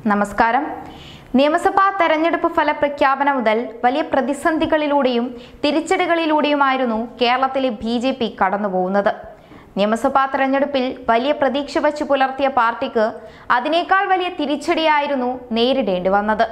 നമസ്കാരം നിയമസഭാ തെരഞ്ഞെടുപ്പ് ഫലപ്രഖ്യാപനം മുതൽ വലിയ പ്രതിസന്ധികളിലൂടെയും തിരിച്ചടികളിലൂടെയുമായിരുന്നു കേരളത്തിലെ ബി ജെ പി കടന്നുപോകുന്നത് നിയമസഭാ തെരഞ്ഞെടുപ്പിൽ വലിയ പ്രതീക്ഷ വച്ചു പുലർത്തിയ പാർട്ടിക്ക് അതിനേക്കാൾ വലിയ തിരിച്ചടിയായിരുന്നു നേരിടേണ്ടി വന്നത്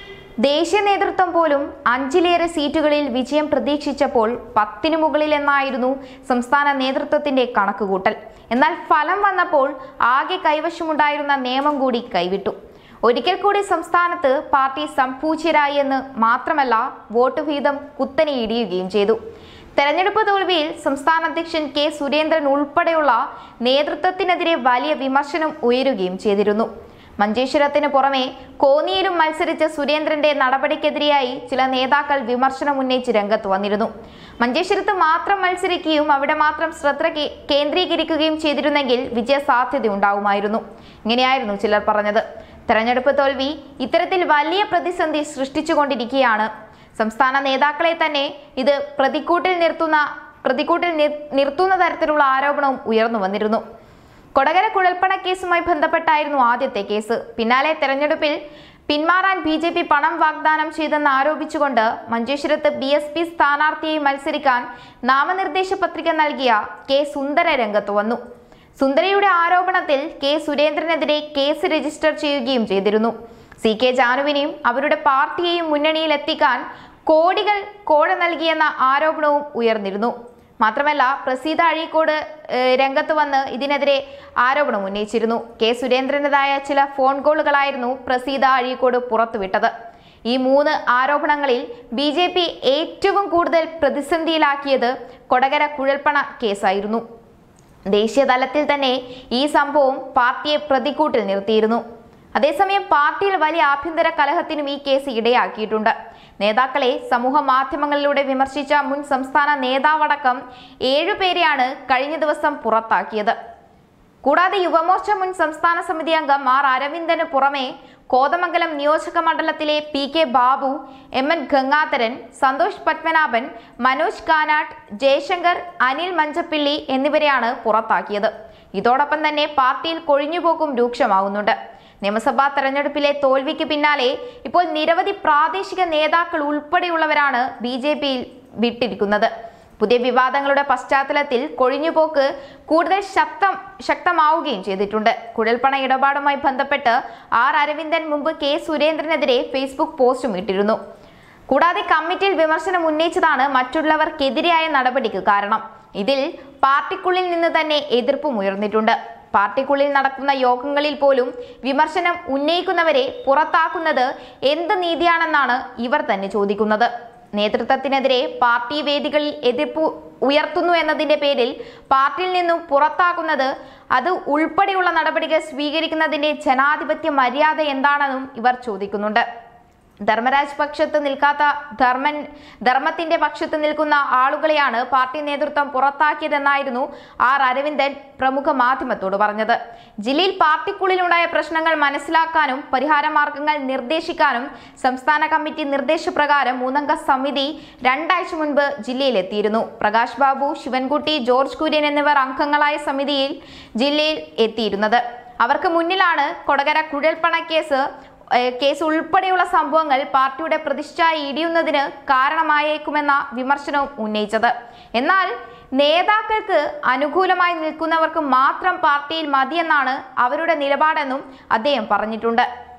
ദേശീയ നേതൃത്വം പോലും അഞ്ചിലേറെ സീറ്റുകളിൽ വിജയം പ്രതീക്ഷിച്ചപ്പോൾ പത്തിനു മുകളിൽ എന്നായിരുന്നു സംസ്ഥാന നേതൃത്വത്തിന്റെ കണക്കുകൂട്ടൽ എന്നാൽ ഫലം വന്നപ്പോൾ ആകെ കൈവശമുണ്ടായിരുന്ന നിയമം കൂടി കൈവിട്ടു ഒരിക്കൽ കൂടി സംസ്ഥാനത്ത് പാർട്ടി സംപൂജ്യരായി എന്ന് മാത്രമല്ല വോട്ട് വീതം കുത്തനെ ഇടിയുകയും ചെയ്തു തെരഞ്ഞെടുപ്പ് തോൽവിയിൽ സംസ്ഥാന അധ്യക്ഷൻ കെ സുരേന്ദ്രൻ ഉൾപ്പെടെയുള്ള നേതൃത്വത്തിനെതിരെ വലിയ വിമർശനം ഉയരുകയും ചെയ്തിരുന്നു മഞ്ചേശ്വരത്തിന് പുറമെ കോന്നിയിലും മത്സരിച്ച സുരേന്ദ്രന്റെ നടപടിക്കെതിരെയായി ചില നേതാക്കൾ വിമർശനം ഉന്നയിച്ച് രംഗത്ത് വന്നിരുന്നു മഞ്ചേശ്വരത്ത് മാത്രം മത്സരിക്കുകയും അവിടെ മാത്രം ശ്രദ്ധ കേ- കേന്ദ്രീകരിക്കുകയും ചെയ്തിരുന്നെങ്കിൽ വിജയ സാധ്യത ഉണ്ടാവുമായിരുന്നു ഇങ്ങനെയായിരുന്നു ചിലർ പറഞ്ഞത് തെരഞ്ഞെടുപ്പ് തോൽവി ഇത്തരത്തിൽ വലിയ പ്രതിസന്ധി സൃഷ്ടിച്ചുകൊണ്ടിരിക്കുകയാണ് സംസ്ഥാന നേതാക്കളെ തന്നെ ഇത് പ്രതിക്കൂട്ടിൽ നിർത്തുന്ന പ്രതിക്കൂട്ടിൽ നിർ- നിർത്തുന്ന തരത്തിലുള്ള ആരോപണവും ഉയർന്നു വന്നിരുന്നു കൊടകര കുഴൽപ്പണ കേസുമായി ബന്ധപ്പെട്ടായിരുന്നു ആദ്യത്തെ കേസ് പിന്നാലെ തെരഞ്ഞെടുപ്പിൽ പിന്മാറാൻ ബി ജെ പി പണം വാഗ്ദാനം ചെയ്തെന്ന് ആരോപിച്ചുകൊണ്ട് മഞ്ചേശ്വരത്ത് ബി എസ് പി സ്ഥാനാർത്ഥിയായി മത്സരിക്കാൻ നാമനിർദ്ദേശ പത്രിക നൽകിയ കെ സുന്ദര രംഗത്ത് വന്നു സുന്ദരയുടെ ആരോപണത്തിൽ കെ സുരേന്ദ്രനെതിരെ കേസ് രജിസ്റ്റർ ചെയ്യുകയും ചെയ്തിരുന്നു സി കെ ജാനുവിനെയും അവരുടെ പാർട്ടിയെയും മുന്നണിയിൽ എത്തിക്കാൻ കോടികൾ കോഴ നൽകിയെന്ന ആരോപണവും ഉയർന്നിരുന്നു മാത്രമല്ല പ്രസീത അഴീക്കോട് ഏഹ്, രംഗത്ത് വന്ന് ഇതിനെതിരെ ആരോപണം ഉന്നയിച്ചിരുന്നു കെ സുരേന്ദ്രൻ്റെതായ ചില ഫോൺ കോളുകളായിരുന്നു പ്രസീത അഴീക്കോട് പുറത്തുവിട്ടത് ഈ മൂന്ന് ആരോപണങ്ങളിൽ ബി ജെ പി ഏറ്റവും കൂടുതൽ പ്രതിസന്ധിയിലാക്കിയത് കൊടകര കുഴൽപ്പണ കേസായിരുന്നു ദേശീയ തലത്തിൽ തന്നെ ഈ സംഭവം പാർട്ടിയെ പ്രതിക്കൂട്ടിൽ നിർത്തിയിരുന്നു അതേസമയം പാർട്ടിയിൽ വലിയ ആഭ്യന്തര കലഹത്തിനും ഈ കേസ് ഇടയാക്കിയിട്ടുണ്ട് നേതാക്കളെ സമൂഹ മാധ്യമങ്ങളിലൂടെ വിമർശിച്ച മുൻ സംസ്ഥാന നേതാവടക്കം ഏഴുപേരെയാണ് കഴിഞ്ഞ ദിവസം പുറത്താക്കിയത് കൂടാതെ യുവമോർച്ച മുൻ സംസ്ഥാന സമിതി അംഗം ആർ അരവിന്ദന് പുറമെ കോതമംഗലം നിയോജക മണ്ഡലത്തിലെ P K Babu M N Gangadharan Santhosh Padmanabhan Manoj Kanattu Jayasankar Anil Manjappilly എന്നിവരെയാണ് പുറത്താക്കിയത് ഇതോടൊപ്പം തന്നെ പാർട്ടിയിൽ കൊഴിഞ്ഞുപോക്കും രൂക്ഷമാവുന്നുണ്ട് നിയമസഭാ തെരഞ്ഞെടുപ്പിലെ തോൽവിക്ക് പിന്നാലെ ഇപ്പോൾ നിരവധി പ്രാദേശിക നേതാക്കൾ ഉൾപ്പെടെയുള്ളവരാണ് ബി ജെ പിയിൽ വിട്ടിരിക്കുന്നത് പുതിയ വിവാദങ്ങളുടെ പശ്ചാത്തലത്തിൽ കൊഴിഞ്ഞുപോക്ക് കൂടുതൽ ശക്തം ശക്തമാവുകയും ചെയ്തിട്ടുണ്ട് കുഴൽപ്പണ ഇടപാടുമായി ബന്ധപ്പെട്ട് ആർ അരവിന്ദൻ മുമ്പ് കെ സുരേന്ദ്രനെതിരെ ഫേസ്ബുക്ക് പോസ്റ്റും ഇട്ടിരുന്നു കൂടാതെ കമ്മിറ്റിയിൽ വിമർശനം ഉന്നയിച്ചതാണ് മറ്റുള്ളവർക്കെതിരായ നടപടിക്ക് കാരണം ഇതിൽ പാർട്ടിക്കുള്ളിൽ നിന്ന് തന്നെ എതിർപ്പും ഉയർന്നിട്ടുണ്ട് പാർട്ടിക്കുള്ളിൽ നടക്കുന്ന യോഗങ്ങളിൽ പോലും വിമർശനം ഉന്നയിക്കുന്നവരെ പുറത്താക്കുന്നത് എന്ത് നീതിയാണെന്നാണ് ഇവർ തന്നെ ചോദിക്കുന്നത് നേതൃത്വത്തിനെതിരെ പാർട്ടി വേദികളിൽ എതിർപ്പ് ഉയർത്തുന്നു എന്നതിന്റെ പേരിൽ പാർട്ടിയിൽ നിന്നും പുറത്താക്കുന്നത് അത് ഉൾപ്പെടെയുള്ള നടപടികൾ സ്വീകരിക്കുന്നതിന്റെ ജനാധിപത്യ മര്യാദ എന്താണെന്നും ഇവർ ചോദിക്കുന്നുണ്ട് ധർമ്മരാജ് പക്ഷത്ത് നിൽക്കാത്ത ധർമ്മൻ ധർമ്മത്തിന്റെ പക്ഷത്ത് നിൽക്കുന്ന ആളുകളെയാണ് പാർട്ടി നേതൃത്വം പുറത്താക്കിയതെന്നായിരുന്നു ആർ അരവിന്ദൻ പ്രമുഖ മാധ്യമത്തോട് പറഞ്ഞത് ജില്ലയിൽ പാർട്ടിക്കുള്ളിലുണ്ടായ പ്രശ്നങ്ങൾ മനസ്സിലാക്കാനും പരിഹാര മാർഗങ്ങൾ നിർദ്ദേശിക്കാനും സംസ്ഥാന കമ്മിറ്റി നിർദ്ദേശപ്രകാരം മൂന്നംഗ സമിതി രണ്ടാഴ്ച മുൻപ് ജില്ലയിലെത്തിയിരുന്നു പ്രകാശ് ബാബു ശിവൻകുട്ടി ജോർജ് കുര്യൻ എന്നിവർ അംഗങ്ങളായ സമിതിയിൽ ജില്ലയിൽ എത്തിയിരുന്നത് അവർക്ക് മുന്നിലാണ് കൊടകര കുഴൽപ്പണ കേസ് ഏഹ് കേസ് ഉൾപ്പെടെയുള്ള സംഭവങ്ങൾ പാർട്ടിയുടെ പ്രതിഷ്ഠ ഇടിയുന്നതിന് കാരണമായേക്കുമെന്ന വിമർശനവും ഉന്നയിച്ചത് എന്നാൽ നേതാക്കൾക്ക് അനുകൂലമായി നിൽക്കുന്നവർക്ക് മാത്രം പാർട്ടിയിൽ മതിയെന്നാണ് അവരുടെ നിലപാടെന്നും അദ്ദേഹം പറഞ്ഞിട്ടുണ്ട്